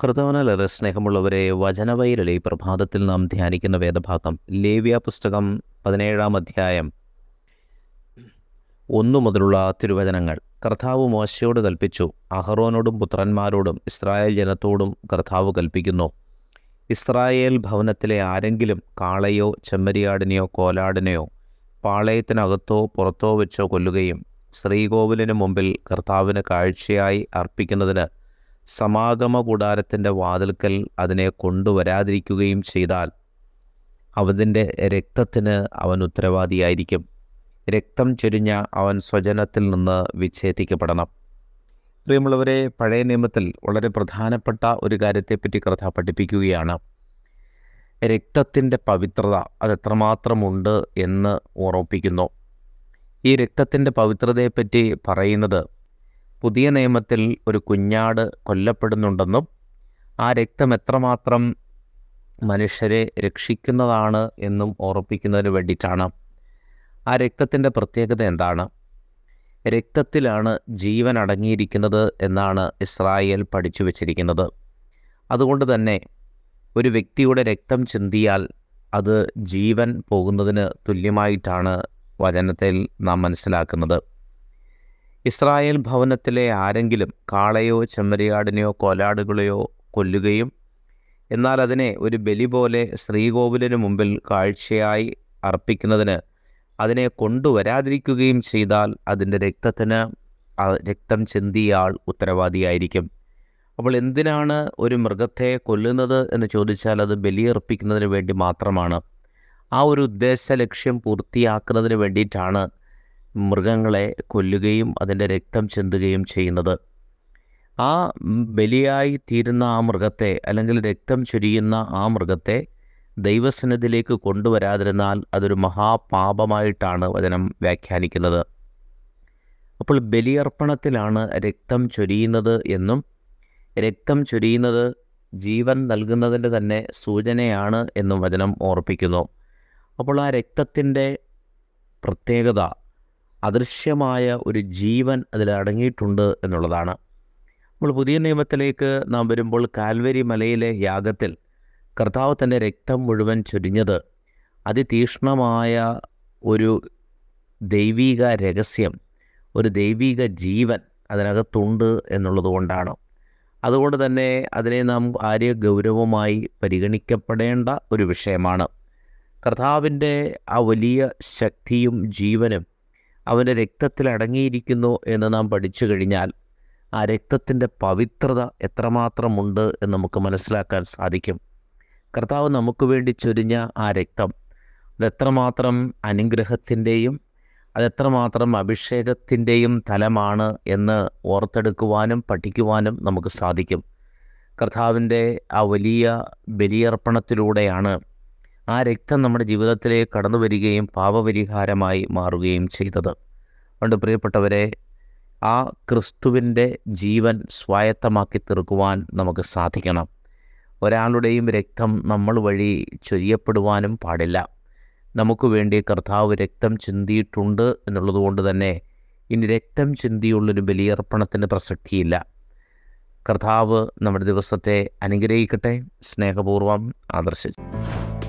കർത്താവിനാലേറെ സ്നേഹമുള്ളവരെ വചനവൈരളി പ്രഭാതത്തിൽ നാം ധ്യാനിക്കുന്ന വേദഭാഗം ലേവ്യ പുസ്തകം പതിനേഴാം അധ്യായം ഒന്നു മുതലുള്ള തിരുവചനങ്ങൾ കർത്താവ് മോശയോട് കൽപ്പിച്ചു അഹറോനോടും പുത്രന്മാരോടും ഇസ്രായേൽ ജനത്തോടും കർത്താവ് കൽപ്പിക്കുന്നു ഇസ്രായേൽ ഭവനത്തിലെ ആരെങ്കിലും കാളയോ ചെമ്മരിയാടിനെയോ കോലാടിനെയോ പാളയത്തിനകത്തോ പുറത്തോ വെച്ചോ കൊല്ലുകയും ശ്രീകോവിലിന് മുമ്പിൽ കർത്താവിന് കാഴ്ചയായി അർപ്പിക്കുന്നതിന് സമാഗമ കൂടാരത്തിൻ്റെ വാതിൽക്കൽ അതിനെ കൊണ്ടുവരാതിരിക്കുകയും ചെയ്താൽ അവതിൻ്റെ രക്തത്തിന് അവൻ ഉത്തരവാദിയായിരിക്കും രക്തം ചൊരിഞ്ഞ അവൻ സ്വജനത്തിൽ നിന്ന് വിച്ഛേദിക്കപ്പെടണം പ്രിയമുള്ളവരെ പഴയ നിയമത്തിൽ വളരെ പ്രധാനപ്പെട്ട ഒരു കാര്യത്തെപ്പറ്റി കഥ പഠിപ്പിക്കുകയാണ് രക്തത്തിൻ്റെ പവിത്രത അതെത്രമാത്രമുണ്ട് എന്ന് ഓർമ്മിപ്പിക്കുന്നു ഈ രക്തത്തിൻ്റെ പവിത്രതയെപ്പറ്റി പറയുന്നത് പുതിയ നിയമത്തിൽ ഒരു കുഞ്ഞാട് കൊല്ലപ്പെടുന്നുണ്ടെന്നും ആ രക്തം എത്രമാത്രം മനുഷ്യരെ രക്ഷിക്കുന്നതാണ് എന്നും ഓർപ്പിക്കുന്നതിന് വേണ്ടിയിട്ടാണ് ആ രക്തത്തിൻ്റെ പ്രത്യേകത എന്താണ് രക്തത്തിലാണ് ജീവൻ അടങ്ങിയിരിക്കുന്നത് എന്നാണ് ഇസ്രായേൽ പഠിച്ചു വച്ചിരിക്കുന്നത് അതുകൊണ്ട് തന്നെ ഒരു വ്യക്തിയുടെ രക്തം ചിന്തിയാൽ അത് ജീവൻ പോകുന്നതിന് തുല്യമായിട്ടാണ് വചനത്തിൽ നാം മനസ്സിലാക്കുന്നത് ഇസ്രായേൽ ഭവനത്തിലെ ആരെങ്കിലും കാളയോ ചെമ്മരിയാടിനെയോ കോലാടുകളെയോ കൊല്ലുകയും എന്നാൽ അതിനെ ഒരു ബലി പോലെ ശ്രീകോവിലിന് മുമ്പിൽ കാഴ്ചയായി അർപ്പിക്കുന്നതിന് അതിനെ കൊണ്ടുവരാതിരിക്കുകയും ചെയ്താൽ അതിൻ്റെ രക്തത്തിന് ആ രക്തം ചിന്തിയാൾ ഉത്തരവാദിയായിരിക്കും അപ്പോൾ എന്തിനാണ് ഒരു മൃഗത്തെ കൊല്ലുന്നത് എന്ന് ചോദിച്ചാൽ അത് ബലിയർപ്പിക്കുന്നതിന് വേണ്ടി മാത്രമാണ് ആ ഒരു ഉദ്ദേശ ലക്ഷ്യം പൂർത്തിയാക്കുന്നതിന് വേണ്ടിയിട്ടാണ് മൃഗങ്ങളെ കൊല്ലുകയും അതിൻ്റെ രക്തം ചിന്തുകയും ചെയ്യുന്നത് ആ ബലിയായി തീരുന്ന ആ മൃഗത്തെ അല്ലെങ്കിൽ രക്തം ചൊരിയുന്ന ആ മൃഗത്തെ ദൈവസന്നിധിയിലേക്ക് കൊണ്ടുവരാതിരുന്നാൽ അതൊരു മഹാപാപമായിട്ടാണ് വചനം വ്യാഖ്യാനിക്കുന്നത് അപ്പോൾ ബലിയർപ്പണത്തിലാണ് രക്തം ചൊരിയുന്നത് എന്നും രക്തം ചൊരിയുന്നത് ജീവൻ നൽകുന്നതിൻ്റെ തന്നെ സൂചനയാണ് എന്നും വചനം ഓർപ്പിക്കുന്നു അപ്പോൾ ആ രക്തത്തിൻ്റെ പ്രത്യേകത അദൃശ്യമായ ഒരു ജീവൻ അതിൽ അടങ്ങിയിട്ടുണ്ട് എന്നുള്ളതാണ് നമ്മൾ പുതിയ നിയമത്തിലേക്ക് നാം വരുമ്പോൾ കാൽവരി മലയിലെ യാഗത്തിൽ കർത്താവ് തൻ്റെ രക്തം മുഴുവൻ ചൊരിഞ്ഞത് അതിതീക്ഷ്ണമായ ഒരു ദൈവീക രഹസ്യം ഒരു ദൈവീക ജീവൻ അതിനകത്തുണ്ട് എന്നുള്ളത് കൊണ്ടാണ് അതുകൊണ്ട് തന്നെ അതിനെ നാം ആര്യ ഗൗരവമായി പരിഗണിക്കപ്പെടേണ്ട ഒരു വിഷയമാണ് കർത്താവിൻ്റെ ആ വലിയ ശക്തിയും ജീവനും അവൻ്റെ രക്തത്തിൽ അടങ്ങിയിരിക്കുന്നു എന്ന് നാം പഠിച്ചു കഴിഞ്ഞാൽ ആ രക്തത്തിൻ്റെ പവിത്രത എത്രമാത്രമുണ്ട് എന്ന് നമുക്ക് മനസ്സിലാക്കാൻ സാധിക്കും കർത്താവ് നമുക്ക് വേണ്ടി ചൊരിഞ്ഞ ആ രക്തം അതെത്രമാത്രം അനുഗ്രഹത്തിൻ്റെയും അതെത്രമാത്രം അഭിഷേകത്തിൻ്റെയും തലമാണ് എന്ന് ഓർത്തെടുക്കുവാനും പഠിക്കുവാനും നമുക്ക് സാധിക്കും കർത്താവിൻ്റെ ആ വലിയ ബലിയർപ്പണത്തിലൂടെയാണ് ആ രക്തം നമ്മുടെ ജീവിതത്തിലേക്ക് കടന്നു വരികയും പാപപരിഹാരമായി മാറുകയും ചെയ്തത് അതുകൊണ്ട് പ്രിയപ്പെട്ടവരെ ആ ക്രിസ്തുവിൻ്റെ ജീവൻ സ്വായത്തമാക്കി തീർക്കുവാൻ നമുക്ക് സാധിക്കണം ഒരാളുടെയും രക്തം നമ്മൾ വഴി ചൊരിയപ്പെടുവാനും പാടില്ല നമുക്ക് വേണ്ടി കർത്താവ് രക്തം ചിന്തിയിട്ടുണ്ട് എന്നുള്ളത് കൊണ്ട് തന്നെ ഇനി രക്തം ചിന്തിയുള്ളൊരു ബലിയർപ്പണത്തിന് പ്രസക്തിയില്ല കർത്താവ് നമ്മുടെ ദിവസത്തെ അനുഗ്രഹിക്കട്ടെ സ്നേഹപൂർവ്വം ആദർശിച്ചു